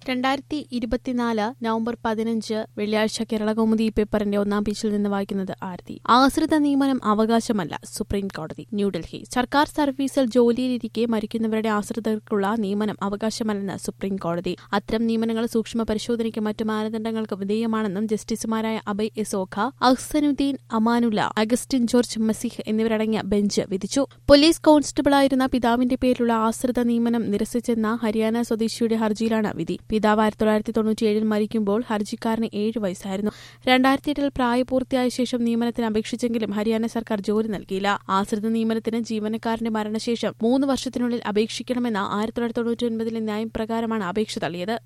രണ്ടായിരത്തി ഇരുപത്തിനാല് നവംബർ പതിനഞ്ച് വെള്ളിയാഴ്ച കേരളകൗമുദി പേപ്പറിന്റെ ഒന്നാം പേജിൽ നിന്ന് വായിക്കുന്നത് ആരതി ആശ്രിത നിയമനം അവകാശമല്ല സുപ്രീം കോടതി ന്യൂഡൽഹി സർക്കാർ സർവീസിൽ ജോലിയിലിരിക്കെ മരിക്കുന്നവരുടെ ആശ്രിതർക്കുള്ള നിയമനം അവകാശമല്ലെന്ന് സുപ്രീം കോടതി അത്തരം നിയമനങ്ങൾ സൂക്ഷ്മ പരിശോധനയ്ക്ക് മറ്റു മാനദണ്ഡങ്ങൾക്ക് വിധേയമാണെന്നും ജസ്റ്റിസുമാരായ അബയ് എസോഖ അഹ്സനുദ്ദീൻ അമാനുല്ല അഗസ്റ്റിൻ ജോർജ് മസിഹ് എന്നിവരടങ്ങിയ ബെഞ്ച് വിധിച്ചു പോലീസ് കോൺസ്റ്റബിളായിരുന്ന പിതാവിന്റെ പേരിലുള്ള ആശ്രിത നിയമനം നിരസിച്ചെന്ന ഹരിയാന സ്വദേശിയുടെ ഹർജിയിലാണ് വിധി പിതാവ് ആയിരത്തി തൊള്ളായിരത്തി തൊണ്ണൂറ്റിയേഴിൽ മരിക്കുമ്പോൾ ഹർജിക്കാരന് ഏഴ് വയസ്സായിരുന്നു രണ്ടായിരത്തി എട്ടിൽ പ്രായപൂർത്തിയായ ശേഷം നിയമനത്തിന് അപേക്ഷിച്ചെങ്കിലും ഹരിയാന സർക്കാർ ജോലി നൽകിയില്ല ആശ്രിത നിയമനത്തിന് ജീവനക്കാരന്റെ മരണശേഷം മൂന്ന് വർഷത്തിനുള്ളിൽ അപേക്ഷിക്കണമെന്ന ആയിരത്തി തൊള്ളായിരത്തി തൊണ്ണൂറ്റി ഒൻപതിലെ നയം പ്രകാരമാണ് അപേക്ഷ തള്ളിയത്